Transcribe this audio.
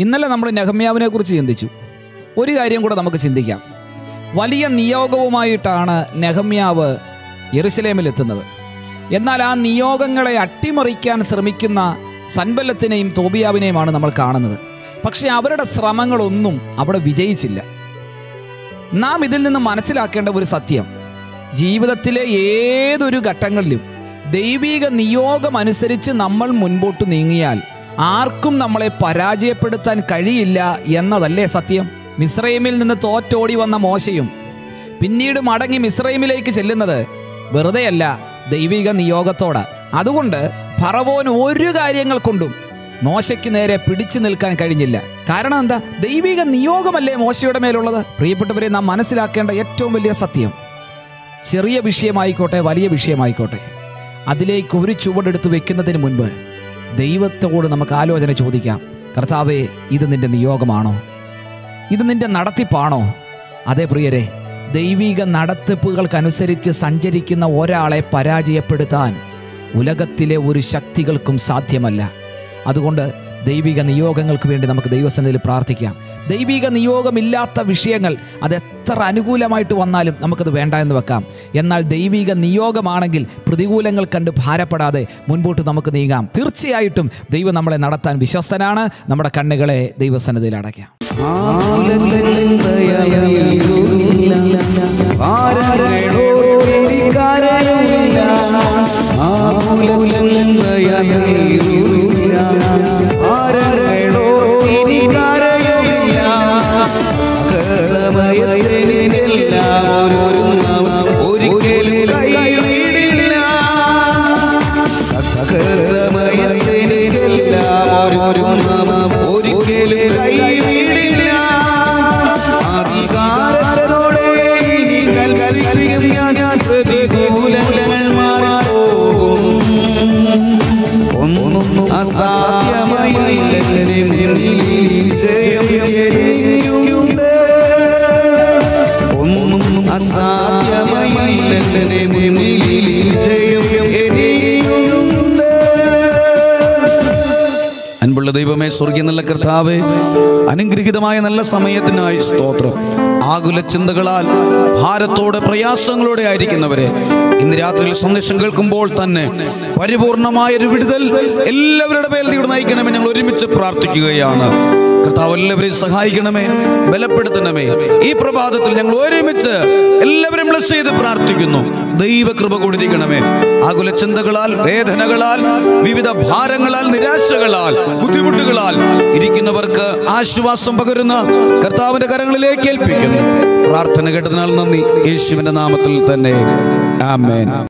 ഇന്നലെ നമ്മൾ നെഹമ്യാവിനെ കുറിച്ച് ചിന്തിച്ചു ഒരു കാര്യം കൂടെ നമുക്ക് ചിന്തിക്കാം വലിയ നിയോഗവുമായിട്ടാണ് നെഹമ്യാവ് യെറുശലേമിൽ എത്തുന്നത് എന്നാൽ ആ നിയോഗങ്ങളെ അട്ടിമറിക്കാൻ ശ്രമിക്കുന്ന സൻബല്ലത്തിനെയും തോബിയാവിനെയുമാണ് നമ്മൾ കാണുന്നത് പക്ഷേ അവരുടെ ശ്രമങ്ങളൊന്നും അവിടെ വിജയിച്ചില്ല നാം ഇതിൽ നിന്ന് മനസ്സിലാക്കേണ്ട ഒരു സത്യം ജീവിതത്തിലെ ഏതൊരു ഘട്ടങ്ങളിലും ദൈവിക നിയോഗം അനുസരിച്ച് നമ്മൾ മുൻപോട്ട് നീങ്ങിയാൽ ആർക്കും നമ്മളെ പരാജയപ്പെടുത്താൻ കഴിയില്ല എന്നതല്ലേ സത്യം മിസ്രൈമിൽ നിന്ന് തോറ്റോടി വന്ന മോശയും പിന്നീട് മടങ്ങി മിസ്രൈമിലേക്ക് ചെല്ലുന്നത് വെറുതെയല്ല ദൈവിക നിയോഗത്തോട് അതുകൊണ്ട് ഫറവോൻ ഒരു കാര്യങ്ങൾ കൊണ്ടും മോശയ്ക്ക് നേരെ പിടിച്ചു നിൽക്കാൻ കഴിഞ്ഞില്ല കാരണം എന്താ ദൈവിക നിയോഗമല്ലേ മോശയുടെ മേലുള്ളത് പ്രിയപ്പെട്ടവരെ നാം മനസ്സിലാക്കേണ്ട ഏറ്റവും വലിയ സത്യം ചെറിയ വിഷയമായിക്കോട്ടെ വലിയ വിഷയമായിക്കോട്ടെ അതിലേക്ക് ഒരു ചുവടെടുത്ത് വെക്കുന്നതിന് മുൻപ് ദൈവത്തോട് നമുക്ക് ആലോചന ചോദിക്കാം കർത്താവേ ഇത് നിന്റെ നിയോഗമാണോ ഇത് നിന്റെ നടത്തിപ്പാണോ അതെ പ്രിയരെ ദൈവിക നടത്തിപ്പുകൾക്കനുസരിച്ച് സഞ്ചരിക്കുന്ന ഒരാളെ പരാജയപ്പെടുത്താൻ ഉലകത്തിലെ ഒരു ശക്തികൾക്കും സാധ്യമല്ല അതുകൊണ്ട് ദൈവിക നിയോഗങ്ങൾക്ക് വേണ്ടി നമുക്ക് ദൈവസന്നിധിയിൽ പ്രാർത്ഥിക്കാം ദൈവിക നിയോഗമില്ലാത്ത വിഷയങ്ങൾ അത് എത്ര അനുകൂലമായിട്ട് വന്നാലും നമുക്കത് വേണ്ട എന്ന് വെക്കാം എന്നാൽ ദൈവിക നിയോഗമാണെങ്കിൽ പ്രതികൂലങ്ങൾ കണ്ട് ഭാരപ്പെടാതെ മുൻപോട്ട് നമുക്ക് നീങ്ങാം തീർച്ചയായിട്ടും ദൈവം നമ്മളെ നടത്താൻ വിശ്വസ്തനാണ് നമ്മുടെ കണ്ണുകളെ ദൈവസന്നിധിയിൽ അടയ്ക്കാം ഒരിക്കലും കൈവിടില്ല ഒരിക്കലും കൈവിടില്ല അധികാരത്തോടെ ഇനി കൽപ്പിക്കും ഞാൻ ഞാൻ പ്രതികൂലങ്ങൾ മാറിപ്പോകും ഒന്നും അസാധ്യമായില്ല മുന്നിൽ ജയം എനിക്കുണ്ട് ഒന്നും അസാധ്യമായില്ല മുന്നിൽ ജയം എനിക്കുണ്ട് അൻപുള്ള ദൈവമേ സ്വർഗീയ നല്ല കർത്താവേ അനുഗ്രഹീതമായ നല്ല സമയത്തിനായി സ്തോത്രം ആകുല ചിന്തകളാൽ ഭാരത്തോടെ പ്രയാസങ്ങളോടെ ആയിരിക്കുന്നവരെ ഇന്ന് രാത്രിയിൽ സന്ദേശം കേൾക്കുമ്പോൾ തന്നെ പരിപൂർണമായ ഒരു വിടുതൽ എല്ലാവരുടെ പേരിൽ നീ ഇവിടെ നയിക്കണമേ ഞങ്ങൾ ഒരുമിച്ച് പ്രാർത്ഥിക്കുകയാണ് കർത്താവ് എല്ലാവരെയും സഹായിക്കണമേ ബലപ്പെടുത്തണമേ ഈ പ്രഭാതത്തിൽ ഞങ്ങൾ ഒരുമിച്ച് എല്ലാവരും ബ്ലസ് ചെയ്ത് പ്രാർത്ഥിക്കുന്നു ദൈവകൃപ കൊടുത്തിരിക്കണമേ ആകുല ചിന്തകളാൽ വേദനകളാൽ വിവിധ ഭാരങ്ങളാൽ നിരാശകളാൽ ബുദ്ധിമുട്ടുകളാൽ ഇരിക്കുന്നവർക്ക് ആശ്വാസം പകരുന്ന കർത്താവിന്റെ കരങ്ങളിലേക്ക് ഏൽപ്പിക്കുന്നു പ്രാർത്ഥന കേട്ടതിനാൽ നന്ദി യേശുവിന്റെ നാമത്തിൽ തന്നെ ആമേൻ